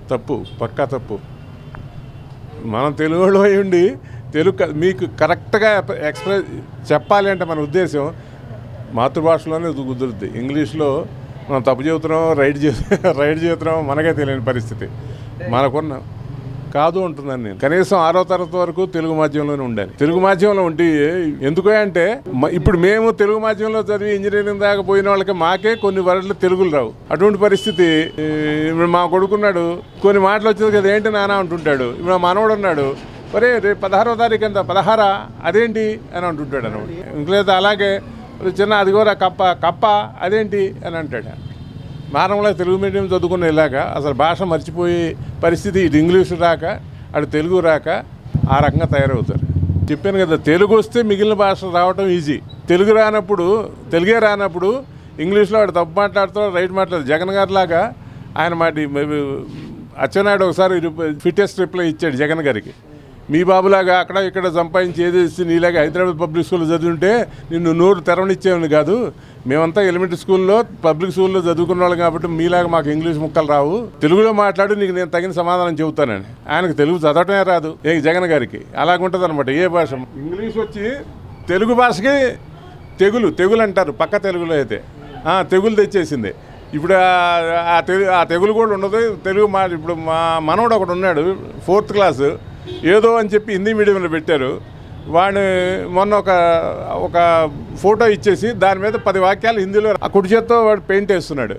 తప్పు పక్కా తప్పు మనం తెలుగు వాళ్ళు అయి ఉండి తెలుగు క- మీకు కరెక్ట్గా ఎక్స్ప్రెస్ చెప్పాలి అంటే మన ఉద్దేశం మాతృభాషలోనే ఇది కుదురుద్ది ఇంగ్లీష్లో మనం తప్పు చెబుతున్నాం రైట్ చే రైట్ చెబుతున్నాం మనకే తెలియని పరిస్థితి మనకున్న కాదు ఉంటుందని నేను కనీసం ఆరో తరగతి వరకు తెలుగు మాధ్యమంలోనే ఉండాలి తెలుగు మాధ్యమంలో ఉంటే ఎందుకు అంటే మ- ఇప్పుడు మేము తెలుగు మాధ్యమంలో చదివి ఇంజనీరింగ్ దాకా పోయిన వాళ్ళకి మాకే కొన్ని వర్డ్లు తెలుగులు రావు అటువంటి పరిస్థితి ఈ, ఇప్పుడు మా కొడుకున్నాడు కొన్ని మాటలు వచ్చింది కదా ఏంటి నాన్న అంటుంటాడు ఇప్పుడు మా మనవడు ఉన్నాడు ఒరే రేపు పదహారో తారీఖు ఎంత పదహారా అదేంటి అని అంటుంటాడు అనమాట ఇంకలేదు అలాగే చిన్న అదిగోరా కప్ప కప్ప అదేంటి అని అంటాడు మానవుల తెలుగు మీడియం చదువుకున్న ఇలాగా అసలు భాష మర్చిపోయే పరిస్థితి ఇటు ఇంగ్లీషు రాక అటు తెలుగు రాక ఆ రకంగా తయారవుతారు చెప్పాను కదా తెలుగు వస్తే మిగిలిన భాష రావటం ఈజీ తెలుగు రానప్పుడు తెలుగే రానప్పుడు ఇంగ్లీష్లో వాడు తప్పు మాట్లాడుతాడు రైట్ మాట్లాడు జగన్ గారి లాగా ఆయన మాటి అచ్చెన్నాయుడు ఒకసారి ఫిట్టెస్ట్ రిప్లై ఇచ్చాడు జగన్ గారికి మీ బాబులాగా అక్కడ ఇక్కడ సంపాదించి ఏదేసి నీలాగా హైదరాబాద్ పబ్లిక్ స్కూల్లో చదివింటే నిన్ను నోరు తెరవనిచ్చేవాడిని కాదు మేమంతా ఎలిమెంటరీ స్కూల్లో పబ్లిక్ స్కూల్లో చదువుకున్న వాళ్ళం కాబట్టి మీలాగా మాకు ఇంగ్లీష్ ముక్కలు రావు తెలుగులో మాట్లాడి నీకు నేను తగిన సమాధానం చెబుతానని ఆయనకు తెలుగు చదవటమే రాదు ఏ జగన్ గారికి అలాగుంటుంది అనమాట ఏ భాష ఇంగ్లీష్ వచ్చి తెలుగు భాషకి తెగులు తెగులు అంటారు పక్క తెలుగులో అయితే ఆ, తెగులు తెచ్చేసింది ఇప్పుడు ఆ- ఆ తెలు ఆ తెగులు కూడా ఉండదు తెలుగు మా ఇప్పుడు మా మనవడు ఒకడు ఉన్నాడు ఫోర్త్ క్లాసు ఏదో అని చెప్పి హిందీ మీడియంలో పెట్టారు వాడిని మొన్న ఒక ఒక ఫోటో ఇచ్చేసి దాని మీద పది వాక్యాలు హిందీలో ఆ కుడి చేత్తో వాడు పెయింట్ వేస్తున్నాడు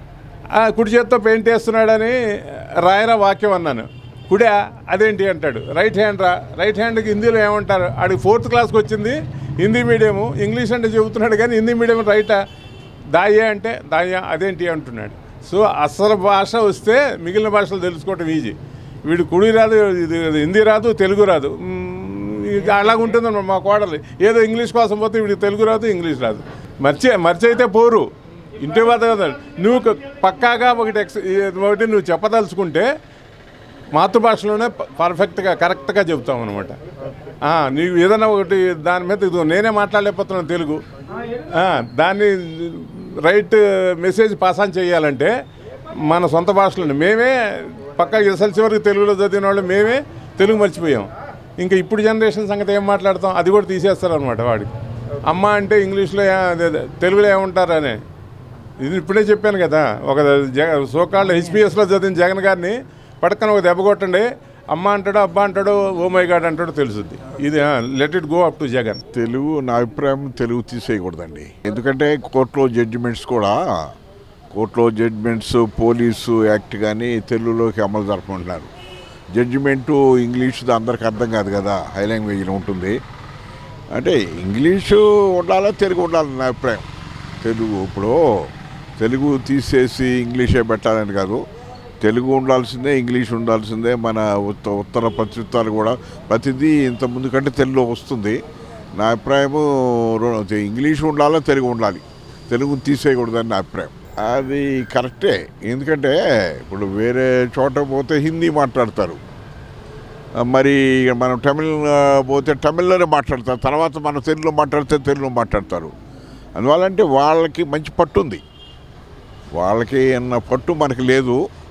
ఆ కుడి చేత్తో పెయింట్ వేస్తున్నాడని రాయరా వాక్యం అన్నాను కుడా అదేంటి అంటాడు రైట్ హ్యాండ్ రా రైట్ హ్యాండ్కి హిందీలో ఏమంటారు ఆడికి ఫోర్త్ క్లాస్కి వచ్చింది హిందీ మీడియము ఇంగ్లీష్ అంటే చెబుతున్నాడు కానీ హిందీ మీడియం రైటా దాయే అంటే దాయా అదేంటి అంటున్నాడు సో అసలు భాష వస్తే మిగిలిన భాషలు తెలుసుకోవటం ఈజీ వీడు కుడి రాదు ఇది హిందీ రాదు తెలుగు రాదు మ్మ్, ఇక అలాగుంటుంది మా కోడలు ఏదో ఇంగ్లీష్ కోసం పోతే వీడికి తెలుగు రాదు ఇంగ్లీష్ రాదు మర్చి మర్చైతే పోరు ఇంటి వద్ద కదా నువ్వు క- పక్కాగా ఒకటి ఎక్స్ ఒకటి నువ్వు చెప్పదలుచుకుంటే మాతృభాషలోనే ప- పర్ఫెక్ట్గా కరెక్ట్గా చెప్తాం అనమాట నీకు ఏదైనా ఒకటి దాని మీద ఇదిగో నేనే మాట్లాడలేకపోతున్నాను తెలుగు ఆ, దాన్ని రైట్ మెసేజ్ పాస్ ఆన్ చేయాలంటే మన సొంత భాషలోనే మేమే పక్కా ఎస్ఎల్సీ వరకు తెలుగులో చదివిన వాళ్ళు మేమే తెలుగు మర్చిపోయాం ఇంకా ఇప్పుడు జనరేషన్ సంగతి ఏం మాట్లాడతాం అది కూడా తీసేస్తారనమాట వాడికి అమ్మ అంటే ఇంగ్లీష్లో ఏ- అదే అదే, తెలుగులో ఏమంటారని ఇది ఇప్పుడే చెప్పాను కదా ఒక జగ సోకాళ్ళు హెచ్పిఎస్లో చదివిన జగన్ గారిని పడకన ఒక దెబ్బ కొట్టండి అమ్మ అంటాడు అబ్బా అంటాడు ఓ మై గాడ్ అంటాడు తెలుసుద్ది ఇది let it go up to Jagan Telugu నా అభిప్రాయం తెలుగు తీసేయకూడదండి ఎందుకంటే కోర్టులో జడ్జిమెంట్స్ కూడా కోర్టులో జడ్జిమెంట్స్ పోలీసు యాక్ట్ కానీ తెలుగులోకి అమలు జరపమంటున్నారు జడ్జిమెంటు ఇంగ్లీష్ అందరికి అర్థం కాదు కదా హై లాంగ్వేజ్లో ఉంటుంది అంటే ఇంగ్లీషు ఉండాలా తెలుగు ఉండాలి నా అభిప్రాయం తెలుగు ఇప్పుడు తెలుగు తీసేసి ఇంగ్లీషే పెట్టాలని కాదు తెలుగు ఉండాల్సిందే ఇంగ్లీష్ ఉండాల్సిందే మన ఉత్త ఉత్తర ప్రత్యుత్తరాలు కూడా ప్రతిదీ ఇంత ముందు కంటే తెలుగులో వస్తుంది నా అభిప్రాయము రో- ఇంగ్లీష్ ఉండాలా తెలుగు ఉండాలి తెలుగు తీసేయకూడదని నా అభిప్రాయం అది కరెక్టే ఎందుకంటే ఇప్పుడు వేరే చోట పోతే హిందీ మాట్లాడతారు ఆ, మరి ఇక మనం తమిళ్ ఆ, పోతే తమిళ్లోనే మాట్లాడతారు తర్వాత మనం తెలుగులో మాట్లాడితే తెలుగులో మాట్లాడతారు అందువల్లంటే వాళ్ళకి మంచి పట్టు ఉంది వాళ్ళకి అన్న పట్టు మనకి లేదు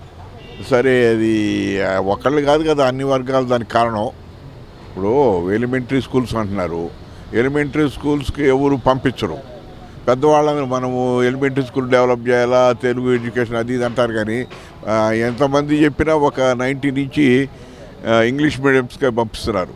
సరే అది ఆ, ఒకళ్ళు కాదు కదా అన్ని వర్గాలు దానికి కారణం ఇప్పుడు ఎలిమెంటరీ స్కూల్స్ అంటున్నారు ఎలిమెంటరీ స్కూల్స్కి ఎవరు పంపించరు పెద్దవాళ్ళని మనము ఎలిమెంటరీ స్కూల్ డెవలప్ చేయాలా తెలుగు ఎడ్యుకేషన్ అది ఇది అంటారు కానీ ఆ, ఎంతమంది చెప్పినా ఒక నైంటీ నుంచి ఆ, ఇంగ్లీష్ మీడియంస్కి పంపిస్తున్నారు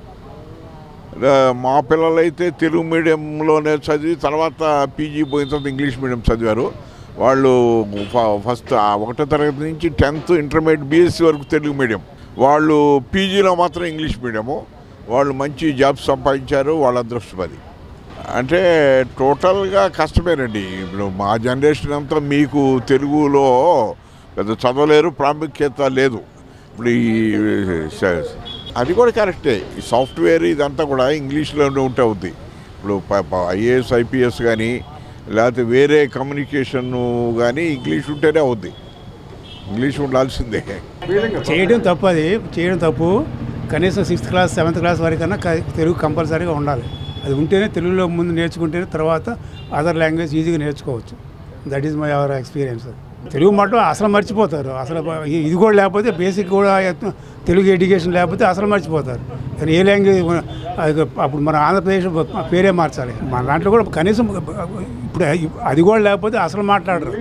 ఆ, మా పిల్లలైతే తెలుగు మీడియంలోనే చదివి తర్వాత పీజీ పోయిన తర్వాత ఇంగ్లీష్ మీడియం చదివారు వాళ్ళు ఫ- ఫస్ట్ ఆ ఒకటో తరగతి నుంచి టెన్త్ ఇంటర్మీడియట్ బీఎస్సీ వరకు తెలుగు మీడియం వాళ్ళు పీజీలో మాత్రం ఇంగ్లీష్ మీడియము వాళ్ళు మంచి జాబ్స్ సంపాదించారు వాళ్ళ అదృష్టపది అంటే టోటల్గా కష్టమేనండి ఇప్పుడు మా జనరేషన్ అంతా మీకు తెలుగులో పెద్ద చదవలేరు ప్రాముఖ్యత లేదు ఇప్పుడు ఈ స- అది కూడా కరెక్టే ఈ సాఫ్ట్వేర్ ఇదంతా కూడా ఇంగ్లీష్లోనే ఉంటే అవుద్ది ఇప్పుడు ఐఏఎస్ ఐపీఎస్ కానీ లేకపోతే వేరే కమ్యూనికేషన్ కానీ ఇంగ్లీష్ ఉంటేనే అవుద్ది ఇంగ్లీష్ ఉండాల్సిందే చేయడం తప్పు అది చేయడం తప్పు కనీసం సిక్స్త్ క్లాస్ సెవెంత్ క్లాస్ వరకన్నా క- తెలుగు కంపల్సరీగా ఉండాలి అది ఉంటేనే తెలుగులో ముందు నేర్చుకుంటేనే తర్వాత అదర్ లాంగ్వేజ్ ఈజీగా నేర్చుకోవచ్చు that is my our experience Telugu మాట అసలు మర్చిపోతారు అసలు ఇ- ఇది కూడా లేకపోతే బేసిక్ కూడా ఎత్తు- తెలుగు ఎడ్యుకేషన్ లేకపోతే అసలు మర్చిపోతారు కానీ ఏ లాంగ్వేజ్ మన- అది అప్పుడు మన ఆంధ్రప్రదేశ్ పేరే మార్చాలి మన దాంట్లో కూడా కనీసం ఇప్పుడు అది కూడా లేకపోతే అసలు మాట్లాడరు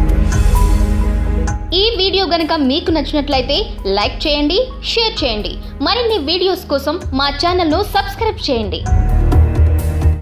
ఈ వీడియో గనుక మీకు నచ్చినట్లయితే లైక్ చేయండి షేర్ చేయండి మరిన్ని వీడియోస్ కోసం మా ఛానల్ను సబ్స్క్రైబ్ చేయండి